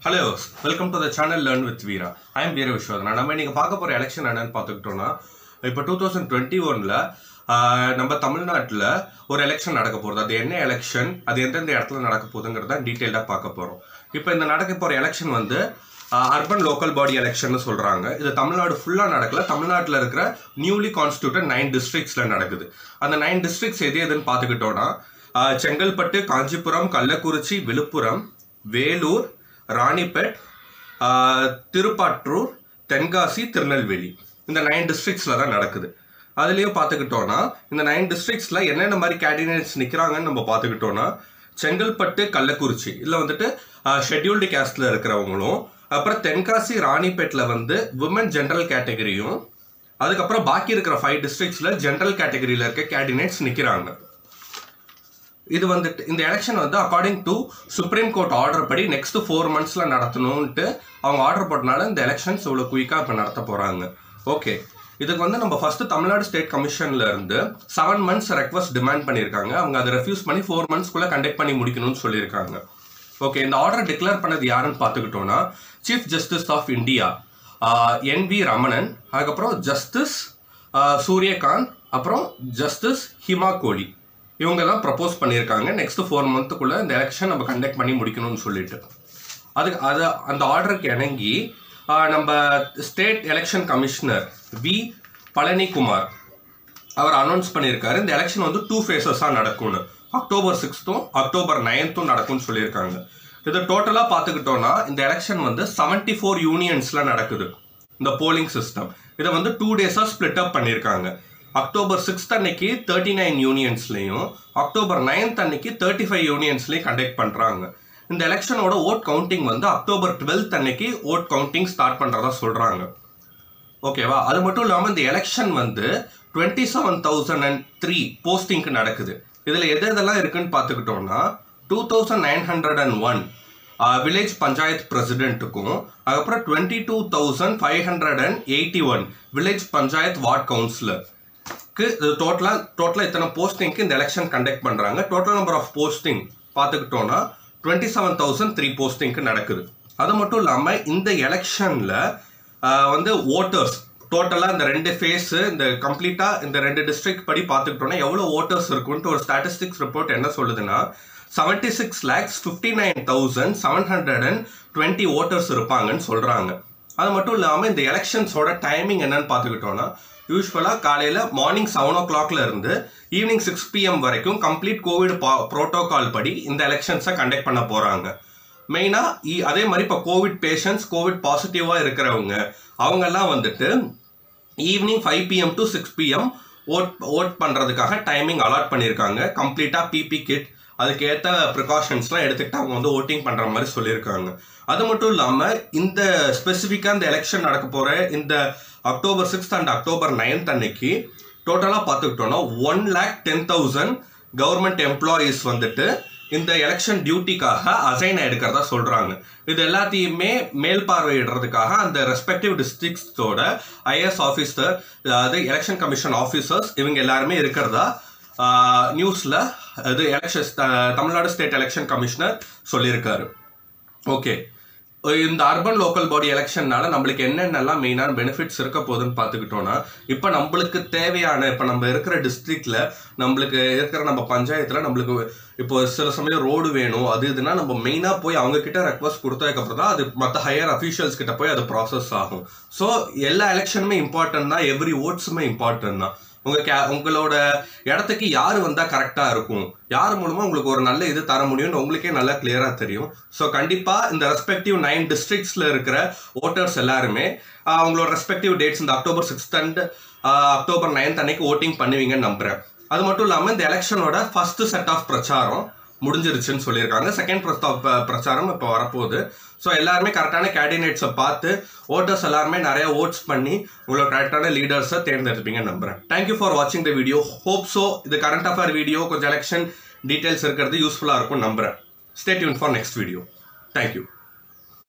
hello welcome to the channel learn with Veera I am Veera Viswathana நம்ம இன்னைக்கு பார்க்க போகிற எலெக்ஷன் என்னன்னு பார்த்துக்கிட்டோம்னா இப்போ டூ தௌசண்ட் டுவெண்ட்டி ஒனில் நம்ம தமிழ்நாட்டில் ஒரு எலெக்ஷன் நடக்க போகுது அது என்ன எலெக்ஷன் அது எந்தெந்த இடத்துல நடக்க போகுதுங்கிறத டீட்டெயிலாக பார்க்க போகிறோம் இப்போ இந்த நடக்க போகிற எலெக்ஷன் வந்து அர்பன் லோக்கல் பாடி எலெக்ஷன் சொல்கிறாங்க இது தமிழ்நாடு ஃபுல்லாக நடக்கல தமிழ்நாட்டில் இருக்கிற நியூலி கான்ஸ்டியூட்டட் நைன் டிஸ்ட்ரிக்ஸில் நடக்குது அந்த நைன் டிஸ்ட்ரிக்ஸ் எது எதுன்னு பார்த்துக்கிட்டோன்னா ஆஹ் செங்கல்பட்டு காஞ்சிபுரம் கள்ளக்குறிச்சி விழுப்புரம் வேலூர் ராணிப்பேட் ஆஹ் திருப்பாற்றூர் தென்காசி திருநெல்வேலி இந்த நைன் டிஸ்ட்ரிக்ஸில் தான் நடக்குது அதுலேயும் பார்த்துக்கிட்டோன்னா இந்த நைன் டிஸ்ட்ரிக்ஸில் என்னென்ன மாதிரி கேண்டிடேட்ஸ் நிற்கிறாங்கன்னு நம்ம பார்த்துக்கிட்டோன்னா செங்கல்பட்டு கள்ளக்குறிச்சி இதில் வந்துட்டு ஷெட்யூல்டு கேஸ்டில் இருக்கிறவங்களும் அப்புறம் தென்காசி ராணிப்பேட்டில் வந்து விமன் ஜென்ரல் கேட்டகரியும் அதுக்கப்புறம் பாக்கி இருக்கிற ஃபைவ் டிஸ்ட்ரிக்ஸில் ஜென்ரல் கேட்டகரியில் இருக்க கேண்டிடேட்ஸ் நிற்கிறாங்க இது வந்துட்டு இந்த எலெக்ஷன் வந்து according to supreme court order படி நெக்ஸ்ட் ஃபோர் மந்த்ஸில் நடத்தணும்ன்ட்டு அவங்க ஆர்டர் போட்டனால இந்த எலெக்ஷன்ஸ் இவ்வளோ குயிக்காக இப்போ நடத்த போகிறாங்க ஓகே இதுக்கு வந்து நம்ம ஃபர்ஸ்ட் தமிழ்நாடு ஸ்டேட் கமிஷன்ல இருந்து செவன் மந்த்ஸ் ரெக்வஸ்ட் டிமாண்ட் பண்ணியிருக்காங்க அவங்க அதை ரெஃப்யூஸ் பண்ணி ஃபோர் மந்த்ஸ்க்குள்ளே கண்டக்ட் பண்ணி முடிக்கணும்னு சொல்லியிருக்காங்க ஓகே இந்த ஆர்டர் டிக்ளேர் பண்ணது யாருன்னு பார்த்துக்கிட்டோம்னா chief justice of India N V Ramanan அதுக்கப்புறம் ஜஸ்டிஸ் சூரியகாந்த் அப்புறம் ஜஸ்டிஸ் ஹிமா கோலி இவங்க தான் ப்ரப்போஸ் பண்ணியிருக்காங்க நெக்ஸ்ட் ஃபோர் மந்த்துக்குள்ளே இந்த எலெக்ஷன் நம்ம கண்டக்ட் பண்ணி முடிக்கணும்னு சொல்லிட்டு அதுக்கு அது அந்த ஆர்டருக்கு இணங்கி ஆஹ், நம்ம state election commissioner V Palanikumar அவர் அனௌன்ஸ் பண்ணியிருக்காரு இந்த எலெக்ஷன் வந்து டூ ஃபேஸஸாக நடக்கும்னு அக்டோபர் சிக்ஸ்த்தும் அக்டோபர் நைன்த்தும் நடக்கும்னு சொல்லியிருக்காங்க இது டோட்டலாக பார்த்துக்கிட்டோன்னா இந்த எலெக்ஷன் வந்து செவன்டி ஃபோர் யூனியன்ஸில் நடக்குது இந்த போலிங் சிஸ்டம் இதை வந்து டூ டேஸாக ஸ்ப்ளிட் அப் பண்ணியிருக்காங்க அக்டோபர் சிக்ஸ்த் அன்னைக்கு தேர்ட்டி நைன் யூனியன்ஸ்லையும் அக்டோபர் நைன்த் அன்னைக்கு தேர்ட்டி ஃபைவ் யூனியன்ஸ்லையும் கண்டக்ட் பண்ணுறாங்க இந்த எலெக்ஷனோட ஓட் கவுண்டிங் வந்து அக்டோபர் டுவெல்த் அன்னைக்கு ஓட் கவுண்டிங் ஸ்டார்ட் பண்ணுறதா சொல்கிறாங்க ஓகேவா அது மட்டும் இல்லாமல் இந்த எலெக்ஷன் வந்து twenty seven thousand and three போஸ்டிங்க்கு நடக்குது இதில் எது எதெல்லாம் இருக்குன்னு பார்த்துக்கிட்டோம்னா two thousand nine hundred and one village panchayat பிரசிடென்ட்டுக்கும் அதுக்கப்புறம் twenty two thousand five hundred and eighty one village panchayat ward கவுன்சிலருக்கு டோட்டலாக டோட்டலாக இத்தனை போஸ்டிங்க்கு இந்த எலெக்ஷன் கண்டக்ட் பண்ணுறாங்க டோட்டல் நம்பர் ஆஃப் போஸ்டிங் பார்த்துக்கிட்டோன்னா டுவெண்ட்டி செவன் தௌசண்ட் த்ரீ போஸ்டிங்க்கு நடக்குது அது மட்டும் இல்லாமல் இந்த எலெக்ஷனில் வந்து ஓட்டர்ஸ் டோட்டலாக இந்த ரெண்டு ஃபேஸு இந்த கம்ப்ளீட்டாக இந்த ரெண்டு டிஸ்ட்ரிக்ட் படி பார்த்துக்கிட்டோன்னா எவ்வளோ ஓட்டர்ஸ் இருக்குன்ட்டு ஒரு ஸ்டாட்டிஸ்டிக்ஸ் ரிப்போர்ட் என்ன சொல்லுதுன்னா seventy six lakhs fifty nine thousand seven hundred and twenty voters இருப்பாங்கன்னு சொல்கிறாங்க அது மட்டும் இல்லாமல் இந்த எலெக்ஷன்ஸோட டைமிங் என்னன்னு பார்த்துக்கிட்டோன்னா யூஸ்வலாக காலையில் மார்னிங் செவன் ஓ கிளாக்ல இருந்து ஈவினிங் சிக்ஸ் பிஎம் வரைக்கும் கம்ப்ளீட் கோவிட் ப்ரோட்டோகால் படி இந்த எலெக்ஷன்ஸை கண்டக்ட் பண்ண போகிறாங்க மெயினாக அதே மாதிரி இப்போ கோவிட் பேஷண்ட்ஸ் கோவிட் பாசிட்டிவாக இருக்கிறவங்க அவங்கெல்லாம் வந்துட்டு evening five PM to six PM vote vote பண்ணுறதுக்காக டைமிங் அலாட் பண்ணியிருக்காங்க கம்ப்ளீட்டாக பிபி கிட் அதுக்கேற்ற ப்ரிகாஷன்ஸ்லாம் எடுத்துக்கிட்டு அவங்க வந்து ஓட்டிங் பண்ணுற மாதிரி சொல்லியிருக்காங்க அது மட்டும் இல்லாமல் இந்த ஸ்பெசிஃபிக்காக இந்த எலெக்ஷன் நடக்க போகிற இந்த October sixth and October ninth அன்னைக்கு டோட்டலாக பார்த்துக்கிட்டோன்னா one lakh ten thousand government employees வந்துட்டு இந்த எலெக்ஷன் டியூட்டிக்காக அசைன் எடுக்கிறதா சொல்றாங்க இது எல்லாத்தையுமே மேல் பார்வையிடுறதுக்காக அந்த ரெஸ்பெக்டிவ் டிஸ்ட்ரிக்ஸோட ஐஎஸ் ஆஃபீஸர் அதாவது எலெக்ஷன் கமிஷன் ஆஃபீஸர்ஸ் இவங்க எல்லாருமே இருக்கிறதா நியூஸில் இது election Tamil Nadu state election commissioner சொல்லியிருக்காரு ஓகே இந்த அர்பன் லோக்கல் பாடி எலெக்ஷன்னால நம்மளுக்கு என்னென்னலாம் மெயினான பெனிஃபிட்ஸ் இருக்க போகுதுன்னு பார்த்துக்கிட்டோன்னா இப்போ நம்மளுக்கு தேவையான இப்போ நம்ம இருக்கிற டிஸ்ட்ரிக்ட்ல நம்மளுக்கு இருக்கிற நம்ம பஞ்சாயத்தில் நம்மளுக்கு இப்போ சில சமயம் ரோடு வேணும் அது இதுனா நம்ம மெயினாக போய் அவங்க கிட்ட ரெக்வஸ்ட் கொடுத்ததுக்கப்புறம் தான் அது மற்ற ஹையர் அஃபீஷியல்ஸ் கிட்ட போய் அது ப்ராசஸ் ஆகும் ஸோ எல்லா எலெக்ஷனுமே இம்பார்ட்டன்ட் தான் எவ்ரி ஓட்ஸுமே இம்பார்ட்டன்ட் தான் உங்க கே உங்களோட இடத்துக்கு யார் வந்தா கரெக்டா இருக்கும் யார் மூலமா உங்களுக்கு ஒரு நல்ல இது தர முடியும்னு உங்களுக்கே நல்லா கிளியரா தெரியும் ஸோ கண்டிப்பா இந்த ரெஸ்பெக்டிவ் நைன் டிஸ்ட்ரிக்ட்ஸ்ல இருக்கிற ஓட்டர்ஸ் எல்லாருமே ஆஹ், அவங்களோட ரெஸ்பெக்டிவ் டேட்ஸ் இந்த October sixth and October ninth அன்னைக்கு ஓட்டிங் பண்ணுவீங்கன்னு நம்புறேன் அது மட்டும் இல்லாமல் இந்த எலெக்ஷனோட ஃபர்ஸ்ட் செட் ஆஃப் பிரச்சாரம் முடிஞ்சிருச்சுன்னு சொல்லியிருக்காங்க செகண்ட் பிரச்சாரம் இப்போ வரப்போகுது ஸோ எல்லாருமே கரெக்டான கேண்டிடேட்ஸை பார்த்து ஓட்டர்ஸ் எல்லாருமே நிறைய ஓட்ஸ் பண்ணி உங்களோட கரெக்டான லீடர்ஸை தேர்ந்தெடுப்பீங்கன்னு நம்புறேன் தேங்க்யூ ஃபார் வாட்சிங் த வீடியோ ஹோப் ஸோ இது கரண்ட் அஃபேர் வீடியோ கொஞ்சம் எலெக்ஷன் டீட்டெயில்ஸ் இருக்கிறது யூஸ்ஃபுல்லாக இருக்கும் நம்புறேன் stay tuned for next video thank you